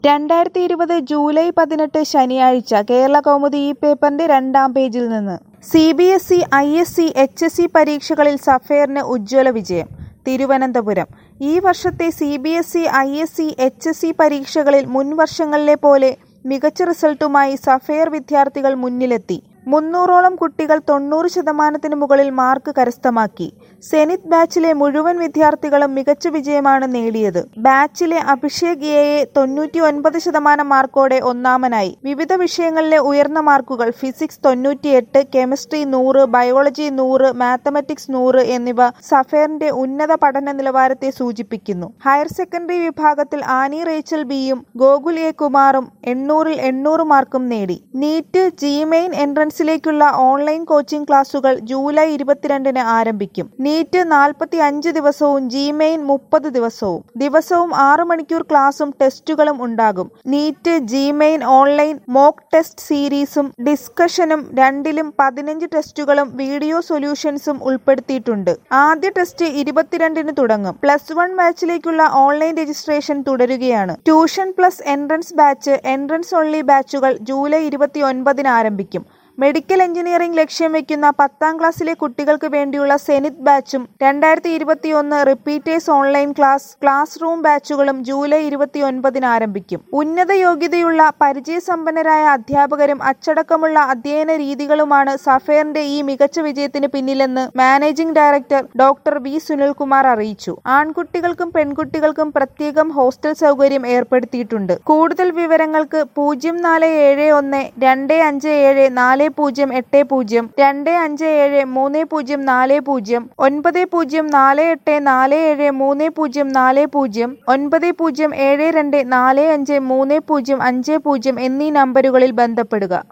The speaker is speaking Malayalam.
രണ്ടായിരത്തി ഇരുപത് ജൂലൈ പതിനെട്ട് ശനിയാഴ്ച കേരള കൗമുദി ഈ പേപ്പറിന്റെ രണ്ടാം പേജിൽ നിന്ന് C B S E I S C H S C പരീക്ഷകളിൽ സഫേറിന് ഉജ്ജ്വല വിജയം തിരുവനന്തപുരം ഈ വർഷത്തെ C B S E I S C H S C പരീക്ഷകളിൽ മുൻ വർഷങ്ങളിലെ പോലെ മികച്ച റിസൾട്ടുമായി സഫേർ വിദ്യാർത്ഥികൾ മുന്നിലെത്തി മുന്നൂറോളം കുട്ടികൾ തൊണ്ണൂറ് ശതമാനത്തിന് മുകളിൽ മാർക്ക് കരസ്ഥമാക്കി സെനിത് ബാച്ചിലെ മുഴുവൻ വിദ്യാർത്ഥികളും മികച്ച വിജയമാണ് നേടിയത് ബാച്ചിലെ അഭിഷേക് എയെ തൊണ്ണൂറ്റി ഒൻപത് ശതമാനം മാർക്കോടെ ഒന്നാമനായി വിവിധ വിഷയങ്ങളിലെ ഉയർന്ന മാർക്കുകൾ ഫിസിക്സ് തൊണ്ണൂറ്റിയെട്ട് കെമിസ്ട്രി നൂറ് ബയോളജി നൂറ് മാത്തമാറ്റിക്സ് നൂറ് എന്നിവ സഫേറിന്റെ ഉന്നത പഠന നിലവാരത്തെ സൂചിപ്പിക്കുന്നു ഹയർ സെക്കൻഡറി വിഭാഗത്തിൽ ആനി റേച്ചൽ ബിയും ഗോകുൽ എ കുമാറും എണ്ണൂറിൽ എണ്ണൂറ് മാർക്കും നേടി നീറ്റ് ജിമെയിൻ എൻട്രൻസിലേക്കുള്ള ഓൺലൈൻ കോച്ചിംഗ് ക്ലാസുകൾ ജൂലൈ ഇരുപത്തിരണ്ടിന് ആരംഭിക്കും നീറ്റ് നാൽപ്പത്തി അഞ്ച് ദിവസവും ജിമെയിൻ മുപ്പത് ദിവസവും ദിവസവും ആറു മണിക്കൂർ ക്ലാസും ടെസ്റ്റുകളും ഉണ്ടാകും NEET JEE Main online mock test സീരീസും ഡിസ്കഷനും രണ്ടിലും പതിനഞ്ച് ടെസ്റ്റുകളും വീഡിയോ സൊല്യൂഷൻസും ഉൾപ്പെടുത്തിയിട്ടുണ്ട് ആദ്യ ടെസ്റ്റ് ഇരുപത്തിരണ്ടിന് തുടങ്ങും പ്ലസ് വൺ ബാച്ചിലേക്കുള്ള ഓൺലൈൻ രജിസ്ട്രേഷൻ തുടരുകയാണ് tuition plus entrance batch entrance only ബാച്ചുകൾ ജൂലൈ ഇരുപത്തി ഒൻപതിന് ആരംഭിക്കും മെഡിക്കൽ എഞ്ചിനീയറിംഗ് ലക്ഷ്യം വെക്കുന്ന പത്താം ക്ലാസ്സിലെ കുട്ടികൾക്ക് വേണ്ടിയുള്ള സെനിത് ബാച്ചും രണ്ടായിരത്തി ഇരുപത്തിയൊന്ന് repeaters online class class room ബാച്ചുകളും ജൂലൈ ഇരുപത്തിയൊൻപതിന് ആരംഭിക്കും ഉന്നത യോഗ്യതയുള്ള പരിചയസമ്പന്നരായ അധ്യാപകരും അച്ചടക്കമുള്ള അധ്യയന രീതികളുമാണ് സഫേറിന്റെ ഈ മികച്ച വിജയത്തിന് പിന്നിലെന്ന് managing director doctor V Sunilkumar അറിയിച്ചു ആൺകുട്ടികൾക്കും പെൺകുട്ടികൾക്കും പ്രത്യേകം ഹോസ്റ്റൽ സൗകര്യം ഏർപ്പെടുത്തിയിട്ടുണ്ട് കൂടുതൽ വിവരങ്ങൾക്ക് പൂജ്യം നാല് ഏഴ് ഒന്ന് രണ്ട് അഞ്ച് ഏഴ് നാല് പൂജ്യം എട്ട് പൂജ്യം രണ്ട് അഞ്ച് ഏഴ് മൂന്ന് പൂജ്യം നാല് പൂജ്യം ഒൻപത് പൂജ്യം നാല് എട്ട് നാല് ഏഴ് മൂന്ന് പൂജ്യം നാല് പൂജ്യം ഒൻപത് പൂജ്യം ഏഴ് രണ്ട് നാല് അഞ്ച് മൂന്ന് പൂജ്യം അഞ്ച് പൂജ്യം എന്നീ നമ്പറുകളിൽ ബന്ധപ്പെടുക